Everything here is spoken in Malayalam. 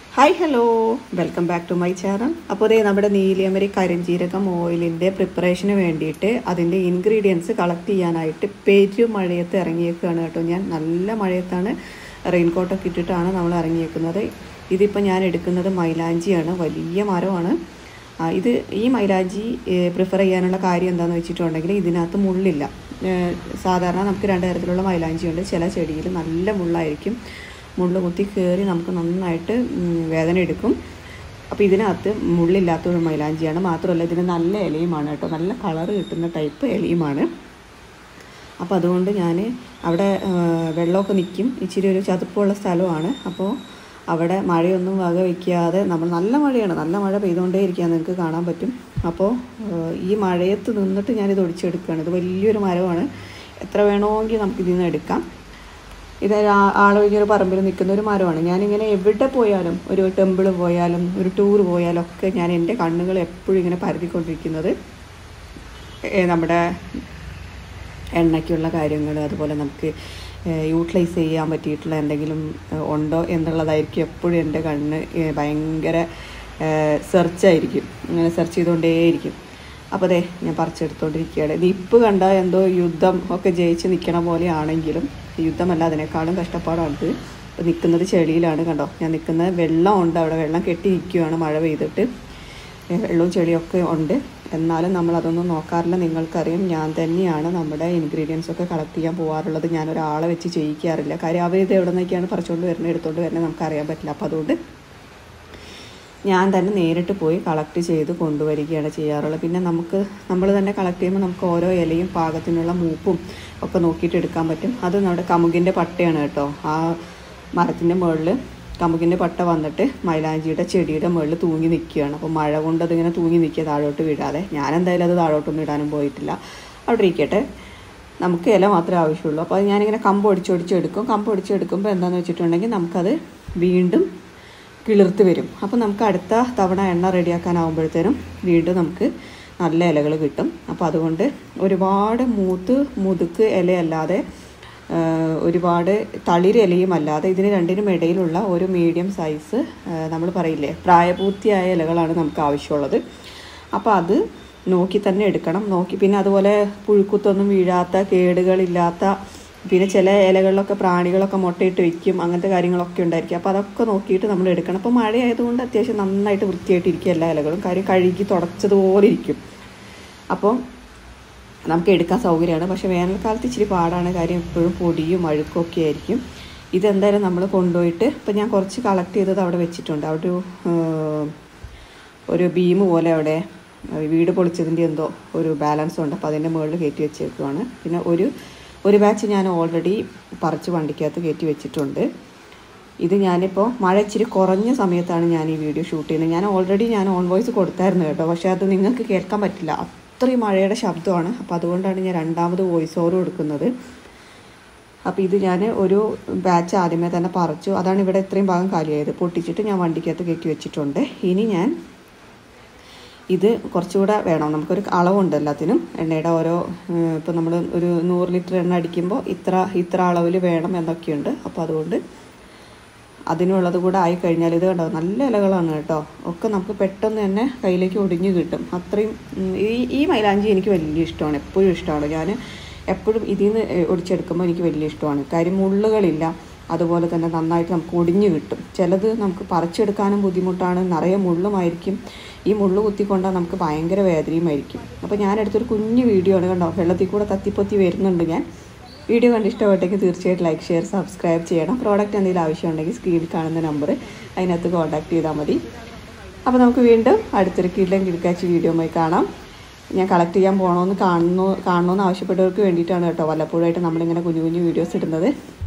hi hello welcome back to my channel അപ്പോൾ ഇതേ നമ്മുടെ നീലിയമരി കരിഞ്ജീരകം ഓയിലിൻ്റെ പ്രിപ്പറേഷന് വേണ്ടിയിട്ട് അതിൻ്റെ ഇൻഗ്രീഡിയൻസ് കളക്ട് ചെയ്യാനായിട്ട് പെരു മഴയത്ത് ഇറങ്ങിയേക്കുകയാണ് കേട്ടോ ഞാൻ നല്ല മഴയത്താണ് റെയിൻകോട്ടൊക്കെ ഇട്ടിട്ടാണ് നമ്മൾ ഇറങ്ങിയേക്കുന്നത് ഇതിപ്പോൾ ഞാൻ എടുക്കുന്നത് മൈലാഞ്ചിയാണ് വലിയ മരമാണ് ആ, ഇത് ഈ മൈലാഞ്ചി പ്രിഫർ ചെയ്യാനുള്ള കാര്യം എന്താണെന്ന് വെച്ചിട്ടുണ്ടെങ്കിൽ ഇതിനകത്ത് മുള്ളില്ല ഏഹ് സാധാരണ നമുക്ക് രണ്ട് തരത്തിലുള്ള മൈലാഞ്ചിയുണ്ട് ചില ചെടിയിൽ നല്ല മുള്ളായിരിക്കും മുള്ള് കുത്തി കയറി നമുക്ക് നന്നായിട്ട് ഉം, വേദന എടുക്കും അപ്പോൾ ഇതിനകത്ത് മുള്ളില്ലാത്തൊരു മൈലാഞ്ചിയാണ് മാത്രമല്ല ഇതിന് നല്ല ഇലയുമാണ് കേട്ടോ നല്ല കളറ് കിട്ടുന്ന ടൈപ്പ് ഇലയുമാണ് അപ്പോൾ അതുകൊണ്ട് ഞാൻ അവിടെ ആ, വെള്ളമൊക്കെ നിൽക്കും ഇച്ചിരി ഒരു ചതുപ്പുള്ള സ്ഥലമാണ് അപ്പോൾ അവിടെ മഴയൊന്നും വക വയ്ക്കാതെ നമ്മൾ നല്ല മഴയാണ് നല്ല മഴ പെയ്തുകൊണ്ടേ ഇരിക്കുക നിങ്ങൾക്ക് കാണാൻ പറ്റും അപ്പോൾ ആ, ഈ മഴയത്ത് നിന്നിട്ട് ഞാനിത് ഒടിച്ചെടുക്കുകയാണ് ഇത് വലിയൊരു മരമാണ് എത്ര വേണമെങ്കിൽ നമുക്ക് ഇതിൽ നിന്ന് എടുക്കാം ഇത് ആ- ആളൊഴിഞ്ഞൊരു പറമ്പിൽ നിൽക്കുന്ന ഒരു മരമാണ് ഞാനിങ്ങനെ എവിടെ പോയാലും ഒരു ടെമ്പിൾ പോയാലും ഒരു ടൂർ പോയാലും ഒക്കെ ഞാൻ എൻ്റെ കണ്ണുകൾ എപ്പോഴും ഇങ്ങനെ പരതിക്കൊണ്ടിരിക്കുന്നത് ഏ, നമ്മുടെ എണ്ണയ്ക്കുള്ള കാര്യങ്ങൾ അതുപോലെ നമുക്ക് യൂട്ടിലൈസ് ചെയ്യാൻ പറ്റിയിട്ടുള്ള എന്തെങ്കിലും ഏ, ഉണ്ടോ എന്നുള്ളതായിരിക്കും എപ്പോഴും എൻ്റെ കണ്ണ് ഏ, ഭയങ്കര സെർച്ചായിരിക്കും ഇങ്ങനെ സെർച്ച് ചെയ്തുകൊണ്ടേയിരിക്കും അപ്പോൾ അതെ ഞാൻ പറിച്ചെടുത്തോണ്ടിരിക്കുകയാണ് ഇത് ഇപ്പ് കണ്ടാൽ എന്തോ യുദ്ധം ഒക്കെ ജയിച്ച് നിൽക്കണ പോലെ ആണെങ്കിലും യുദ്ധമല്ല അതിനേക്കാളും കഷ്ടപ്പാടാണിത് ഇപ്പോൾ നിൽക്കുന്നത് ചെളിയിലാണ് കണ്ടോ ഞാൻ നിൽക്കുന്നത് വെള്ളമുണ്ട് അവിടെ വെള്ളം കെട്ടി നിൽക്കുകയാണ് മഴ പെയ്തിട്ട് ഏ, വെള്ളവും ചെളിയൊക്കെ ഉണ്ട് എന്നാലും നമ്മൾ അതൊന്നും നോക്കാറില്ല നിങ്ങൾക്കറിയാം ഞാൻ തന്നെയാണ് നമ്മുടെ ഇൻഗ്രീഡിയൻസ് ഒക്കെ കളക്ട് ചെയ്യാൻ പോകാറുള്ളത് ഞാൻ ഒരാളെ വെച്ച് ചെയ്യിക്കാറില്ല കാര്യം അവർ ഇത് എവിടെ നിന്നൊക്കെയാണ് പറിച്ചുകൊണ്ട് വരുന്നത് എടുത്തുകൊണ്ട് വരുന്നത് നമുക്ക് അറിയാൻ പറ്റില്ല അപ്പോൾ അതുകൊണ്ട് ഞാൻ തന്നെ നേരിട്ട് പോയി കളക്ട് ചെയ്ത് കൊണ്ടുവരികയാണ് ചെയ്യാറുള്ളത് പിന്നെ നമുക്ക് നമ്മൾ തന്നെ കളക്ട് ചെയ്യുമ്പോൾ നമുക്ക് ഓരോ ഇലയും പാകത്തിനുള്ള മൂപ്പും ഒക്കെ നോക്കിയിട്ട് എടുക്കാൻ പറ്റും അത് നമ്മുടെ കമുകിൻ്റെ പട്ടയാണ് കേട്ടോ ആ മരത്തിൻ്റെ മുകളിൽ കമുകിൻ്റെ പട്ട വന്നിട്ട് മൈലാഞ്ചിയുടെ ചെടിയുടെ മുകളിൽ തൂങ്ങി നിൽക്കുകയാണ് അപ്പോൾ മഴ കൊണ്ട് അതിങ്ങനെ തൂങ്ങി നിൽക്കുക താഴോട്ട് വിടാതെ ഞാൻ എന്തായാലും അത് താഴോട്ടൊന്നും ഇടാനും പോയിട്ടില്ല അവിടെ ഇരിക്കട്ടെ നമുക്ക് ഇല മാത്രമേ ആവശ്യമുള്ളൂ അപ്പോൾ ഞാനിങ്ങനെ കമ്പ് ഒടിച്ചൊടിച്ചെടുക്കും കമ്പ് ഒടിച്ചെടുക്കുമ്പോൾ എന്താണെന്ന് വെച്ചിട്ടുണ്ടെങ്കിൽ നമുക്കത് വീണ്ടും കിളിർത്ത് വരും അപ്പോൾ നമുക്ക് അടുത്ത തവണ എണ്ണ റെഡിയാക്കാനാവുമ്പോഴത്തേനും വീണ്ടും നമുക്ക് നല്ല ഇലകൾ കിട്ടും അപ്പോൾ അതുകൊണ്ട് ഒരുപാട് മൂത്ത് മുതുക്ക് ഇലയല്ലാതെ ആ, ഒരുപാട് തളിര് ഇലയും അല്ലാതെ ഇതിന് രണ്ടിനും ഇടയിലുള്ള ഒരു മീഡിയം സൈസ് നമ്മൾ പറയില്ലേ പ്രായപൂർത്തിയായ ഇലകളാണ് നമുക്ക് ആവശ്യമുള്ളത് അപ്പോൾ അത് നോക്കി തന്നെ എടുക്കണം നോക്കി പിന്നെ അതുപോലെ പുഴുക്കുത്തൊന്നും വീഴാത്ത കേടുകളില്ലാത്ത പിന്നെ ചില ഇലകളിലൊക്കെ പ്രാണികളൊക്കെ മുട്ടയിട്ട് വെക്കും അങ്ങനത്തെ കാര്യങ്ങളൊക്കെ ഉണ്ടായിരിക്കും അപ്പോൾ അതൊക്കെ നോക്കിയിട്ട് നമ്മൾ എടുക്കണം അപ്പോൾ മഴയായതുകൊണ്ട് അത്യാവശ്യം നന്നായിട്ട് വൃത്തിയായിട്ട് ഇരിക്കും എല്ലാ ഇലകളും കാര്യം കഴുകി തുടച്ചതുപോലെ ഇരിക്കും അപ്പോൾ നമുക്ക് എടുക്കാൻ സൗകര്യമാണ് പക്ഷേ വേനൽക്കാലത്ത് ഇച്ചിരി പാടാണ് കാര്യം എപ്പോഴും പൊടിയും അഴുക്കും ഒക്കെ ആയിരിക്കും ഇതെന്തായാലും നമ്മൾ കൊണ്ടുപോയിട്ട് ഇപ്പം ഞാൻ കുറച്ച് കളക്ട് ചെയ്തത് അവിടെ വെച്ചിട്ടുണ്ട് അവിടെ ഒരു ആ, ഒരു ബീം പോലെ അവിടെ വീട് പൊളിച്ചതിൻ്റെ എന്തോ ഒരു ബാലൻസ് ഉണ്ട് അപ്പോൾ അതിൻ്റെ മുകളിൽ കയറ്റി വെച്ചേക്കുവാണ് പിന്നെ ഒരു ഒരു ബാച്ച് ഞാൻ ഓൾറെഡി പറിച്ച് വണ്ടിക്കകത്ത് കയറ്റി വെച്ചിട്ടുണ്ട് ഇത് ഞാനിപ്പോൾ മഴ ഇച്ചിരി കുറഞ്ഞ സമയത്താണ് ഞാൻ ഈ വീഡിയോ ഷൂട്ട് ചെയ്യുന്നത് ഞാൻ ഓൾറെഡി ഞാൻ ഓൺ വോയിസ് കൊടുത്തായിരുന്നു കേട്ടോ പക്ഷേ അത് നിങ്ങൾക്ക് കേൾക്കാൻ പറ്റില്ല അത്രയും മഴയുടെ ശബ്ദമാണ് അപ്പോൾ അതുകൊണ്ടാണ് ഞാൻ രണ്ടാമത് വോയിസ് ഓവർ കൊടുക്കുന്നത് അപ്പോൾ ഇത് ഞാൻ ഒരു ബാച്ച് ആദ്യമേ തന്നെ പറിച്ചു അതാണ് ഇവിടെ ഇത്രയും ഭാഗം കാലിയായത് പൊട്ടിച്ചിട്ട് ഞാൻ വണ്ടിക്കകത്ത് കയറ്റി വെച്ചിട്ടുണ്ട് ഇനി ഞാൻ ഇത് കുറച്ചുകൂടെ വേണം നമുക്കൊരു അളവുണ്ട് എല്ലാത്തിനും എണ്ണയുടെ ഓരോ ഇപ്പോൾ നമ്മൾ ഒരു നൂറ് ലിറ്റർ എണ്ണ അടിക്കുമ്പോൾ ഇത്ര ഇത്ര അളവിൽ വേണം എന്നൊക്കെയുണ്ട് അപ്പോൾ അതുകൊണ്ട് അതിനുള്ളത് കൂടെ ആയി കഴിഞ്ഞാൽ ഇത് കണ്ടോ നല്ല ഇലകളാണ് കേട്ടോ ഒക്കെ നമുക്ക് പെട്ടെന്ന് തന്നെ കയ്യിലേക്ക് ഒടിഞ്ഞു കിട്ടും അത്രയും ഉം, ഈ ഈ മൈലാഞ്ചി എനിക്ക് വലിയ ഇഷ്ടമാണ് എപ്പോഴും ഇഷ്ടമാണ് ഞാൻ എപ്പോഴും ഇതിൽ നിന്ന് ഒടിച്ചെടുക്കുമ്പോൾ എനിക്ക് വലിയ ഇഷ്ടമാണ് കാര്യം മുള്ളുകളില്ല അതുപോലെ തന്നെ നന്നായിട്ട് നമുക്ക് ഒടിഞ്ഞു കിട്ടും ചിലത് നമുക്ക് പറിച്ചെടുക്കാനും ബുദ്ധിമുട്ടാണ് നിറയെ മുള്ളുമായിരിക്കും ഈ മുള്ളു കുത്തിക്കൊണ്ടാൽ നമുക്ക് ഭയങ്കര വേദനയുമായിരിക്കും അപ്പോൾ ഞാൻ എടുത്തൊരു കുഞ്ഞു വീഡിയോ ആണ് കണ്ടോ വെള്ളത്തിൽ കൂടെ തത്തിപ്പൊത്തി വരുന്നുണ്ട് ഞാൻ വീഡിയോ കണ്ട് ഇഷ്ടപ്പെട്ടെങ്കിൽ തീർച്ചയായിട്ടും ലൈക്ക് ഷെയർ സബ്സ്ക്രൈബ് ചെയ്യണം പ്രോഡക്റ്റ് എന്തെങ്കിലും ആവശ്യമുണ്ടെങ്കിൽ സ്ക്രീനിൽ കാണുന്ന നമ്പർ അതിനകത്ത് കോൺടാക്ട് ചെയ്താൽ മതി അപ്പോൾ നമുക്ക് വീണ്ടും അടുത്തൊരു കിടലം കിടക്കാച്ചി വീഡിയോയുമായി കാണാം ഞാൻ കളക്ട് ചെയ്യാൻ പോകണമെന്ന് കാണുന്നു കാണണമെന്ന് ആവശ്യപ്പെട്ടവർക്ക് വേണ്ടിയിട്ടാണ് കേട്ടോ വല്ലപ്പോഴായിട്ട് നമ്മളിങ്ങനെ കുഞ്ഞു കുഞ്ഞു വീഡിയോസ് ഇടുന്നത്